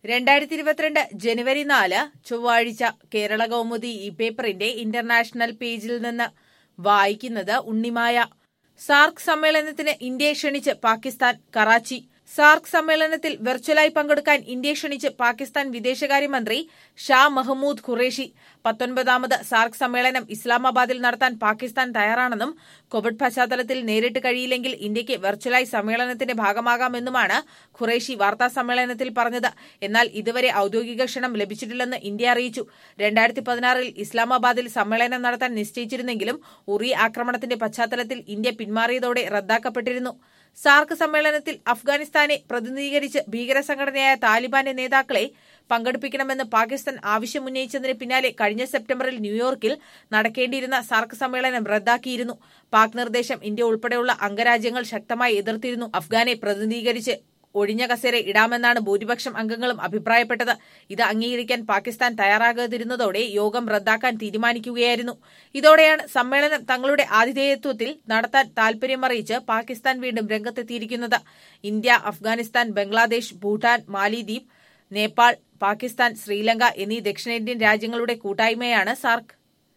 രണ്ടായിരത്തി ഇരുപത്തിരണ്ട് ജനുവരി നാല് ചൊവ്വാഴ്ച കേരള കൗമുദി ഈ പേപ്പറിന്റെ ഇന്റർനാഷണൽ പേജിൽ നിന്ന് വായിക്കുന്നത് ഉണ്ണിമായ സാർക്ക് സമ്മേളനത്തിന് ഇന്ത്യയെ ക്ഷണിച്ച് പാകിസ്ഥാൻ കറാച്ചി സാർക്ക് സമ്മേളനത്തിൽ വെർച്വലായി പങ്കെടുക്കാൻ ഇന്ത്യയെ ക്ഷണിച്ച് പാകിസ്ഥാൻ വിദേശകാര്യമന്ത്രി ഷാ മഹമ്മൂദ് ഖുറേഷി പത്തൊൻപതാമത് സാർക്ക് സമ്മേളനം ഇസ്ലാമാബാദിൽ നടത്താൻ പാകിസ്ഥാൻ തയ്യാറാണെന്നും കോവിഡ് പശ്ചാത്തലത്തിൽ നേരിട്ട് കഴിയില്ലെങ്കിൽ ഇന്ത്യയ്ക്ക് വെർച്വലായി സമ്മേളനത്തിന്റെ ഭാഗമാകാമെന്നുമാണ് ഖുറേഷി വാർത്താ സമ്മേളനത്തിൽ പറഞ്ഞത് എന്നാൽ ഇതുവരെ ഔദ്യോഗിക ക്ഷണം ലഭിച്ചിട്ടില്ലെന്ന് ഇന്ത്യ അറിയിച്ചു രണ്ടായിരത്തി പതിനാറിൽ ഇസ്ലാമാബാദിൽ സമ്മേളനം നടത്താൻ നിശ്ചയിച്ചിരുന്നെങ്കിലും ഉറി ആക്രമണത്തിന്റെ പശ്ചാത്തലത്തിൽ ഇന്ത്യ പിന്മാറിയതോടെ റദ്ദാക്കപ്പെട്ടിരുന്നു സാർക്ക് സമ്മേളനത്തിൽ അഫ്ഗാനിസ്ഥാനെ പ്രതിനിധീകരിച്ച് ഭീകര സംഘടനയായ താലിബാന്റെ നേതാക്കളെ പങ്കെടുപ്പിക്കണമെന്ന് പാകിസ്ഥാൻ ആവശ്യമുന്നയിച്ചതിന് പിന്നാലെ കഴിഞ്ഞ സെപ്റ്റംബറിൽ ന്യൂയോർക്കിൽ നടക്കേണ്ടിയിരുന്ന സാർക്ക് സമ്മേളനം റദ്ദാക്കിയിരുന്നു പാക് നിർദ്ദേശം ഇന്ത്യ ഉൾപ്പെടെയുള്ള അംഗരാജ്യങ്ങൾ ശക്തമായി എതിർത്തിരുന്നു അഫ്ഗാനെ പ്രതിനിധീകരിച്ച് ഒഴിഞ്ഞ കസേര ഇടാമെന്നാണ് ഭൂരിപക്ഷം അംഗങ്ങളും അഭിപ്രായപ്പെട്ടത് ഇത് അംഗീകരിക്കാൻ പാകിസ്ഥാൻ തയ്യാറാകാതിരുന്നതോടെ യോഗം റദ്ദാക്കാൻ തീരുമാനിക്കുകയായിരുന്നു ഇതോടെയാണ് സമ്മേളനം തങ്ങളുടെ ആതിഥേയത്വത്തിൽ നടത്താൻ താൽപര്യമറിയിച്ച് പാകിസ്ഥാൻ വീണ്ടും രംഗത്തെത്തിയിരിക്കുന്നത് ഇന്ത്യ അഫ്ഗാനിസ്ഥാൻ ബംഗ്ലാദേശ് ഭൂട്ടാൻ മാലിദ്വീപ് നേപ്പാൾ പാകിസ്ഥാൻ ശ്രീലങ്ക എന്നീ ദക്ഷിണേന്ത്യൻ രാജ്യങ്ങളുടെ കൂട്ടായ്മയാണ് സാർക്ക്